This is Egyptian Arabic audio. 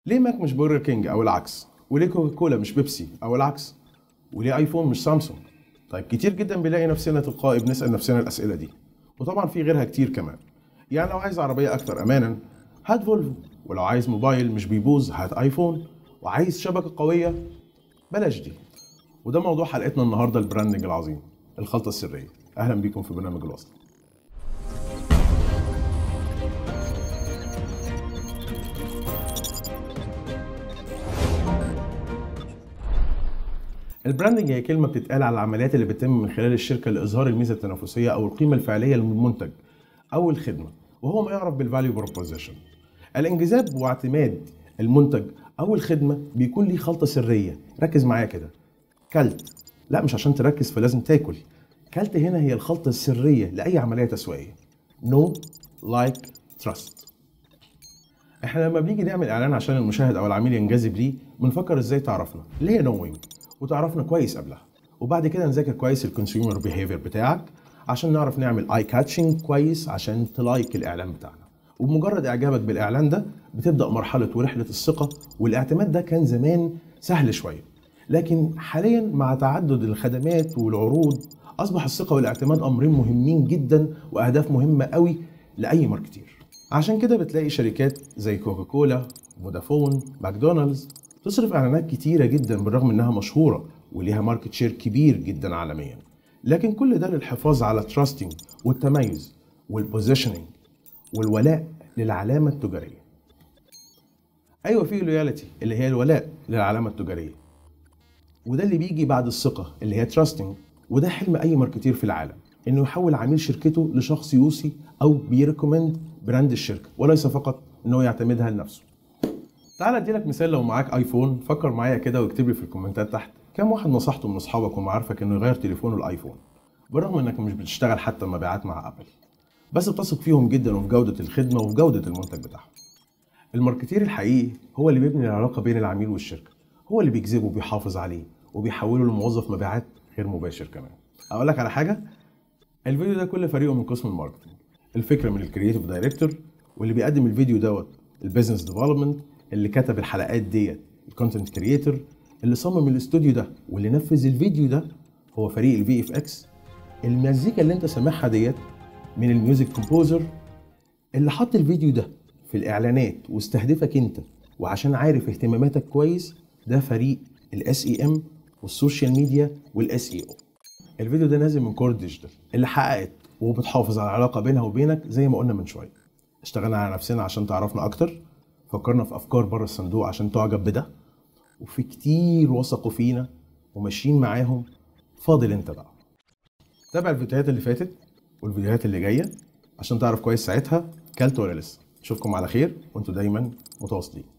ليه ماك مش برجر كينج او العكس وليه كوكا كولا مش بيبسي او العكس وليه ايفون مش سامسونج طيب كتير جدا بنلاقي نفسنا تلقائي بنسال نفسنا الاسئله دي وطبعا في غيرها كتير كمان يعني لو عايز عربيه اكثر امانا هات فولفو ولو عايز موبايل مش بيبوظ هات ايفون وعايز شبكه قويه بلاش دي وده موضوع حلقتنا النهارده البراندنج العظيم الخلطه السريه اهلا بيكم في برنامج الوصل البراندنج هي كلمه بتتقال على العمليات اللي بتتم من خلال الشركه لاظهار الميزه التنافسيه او القيمه الفعليه للمنتج او الخدمه وهو ما يعرف بالفاليو بروبوزيشن الانجذاب واعتماد المنتج او الخدمه بيكون ليه خلطه سريه ركز معايا كده كلت لا مش عشان تركز فلازم تاكل كلت هنا هي الخلطه السريه لاي عمليه تسويقيه نو لايك تراست احنا لما بنيجي نعمل اعلان عشان المشاهد او العميل ينجذب ليه بنفكر ازاي تعرفنا اللي هي نوينج وتعرفنا كويس قبلها وبعد كده نذاكر كويس الكونسيومر بيهيفير بتاعك عشان نعرف نعمل اي كاتشنج كويس عشان تلايك الاعلان بتاعنا وبمجرد اعجابك بالاعلان ده بتبدا مرحله ورحله الثقه والاعتماد ده كان زمان سهل شويه لكن حاليا مع تعدد الخدمات والعروض اصبح الثقه والاعتماد امرين مهمين جدا واهداف مهمه قوي لاي ماركتير عشان كده بتلاقي شركات زي كوكاكولا فودافون ماكدونالدز تصرف اعلانات كتيره جدا بالرغم انها مشهوره وليها ماركت شير كبير جدا عالميا لكن كل ده للحفاظ على تراستنج والتميز والبوزيشننج والولاء للعلامه التجاريه ايوه في لويالتي اللي هي الولاء للعلامه التجاريه وده اللي بيجي بعد الثقه اللي هي تراستنج وده حلم اي ماركتير في العالم انه يحول عميل شركته لشخص يوصي او بيريكومند براند الشركه وليس فقط انه يعتمدها لنفسه تعال اديلك مثال لو معاك ايفون فكر معايا كده واكتب لي في الكومنتات تحت كم واحد نصحته من اصحابك ومعارفك انه يغير تليفونه الايفون بالرغم انك مش بتشتغل حتى مبيعات مع ابل بس بتثق فيهم جدا وفي جوده الخدمه وفي جوده المنتج بتاعهم الماركتير الحقيقي هو اللي بيبني العلاقه بين العميل والشركه هو اللي بيجذبه وبيحافظ عليه وبيحوله لموظف مبيعات غير مباشر كمان اقول لك على حاجه الفيديو ده كل فريقه من قسم الماركتنج الفكره من الكرييتيف دايركتور واللي بيقدم الفيديو دوت البيزنس ديفلوبمنت اللي كتب الحلقات ديت الكونتنت كرييتور اللي صمم الاستوديو ده واللي نفذ الفيديو ده هو فريق الفي اف اكس المزيكا اللي انت سامعها ديت من الميوزك كومبوزر اللي حط الفيديو ده في الاعلانات واستهدفك انت وعشان عارف اهتماماتك كويس ده فريق الاس اي ام والسوشيال ميديا والاس اي او الفيديو ده نازل من كور ديجيتال اللي حققت وبتحافظ على العلاقه بينها وبينك زي ما قلنا من شويه اشتغلنا على نفسنا عشان تعرفنا اكتر فكرنا في افكار بره الصندوق عشان تعجب بده وفي كتير وثقوا فينا وماشيين معاهم فاضل انت بقى تابع الفيديوهات اللي فاتت والفيديوهات اللي جايه عشان تعرف كويس ساعتها كلت ولا لسه اشوفكم على خير وانتوا دايما متواصلين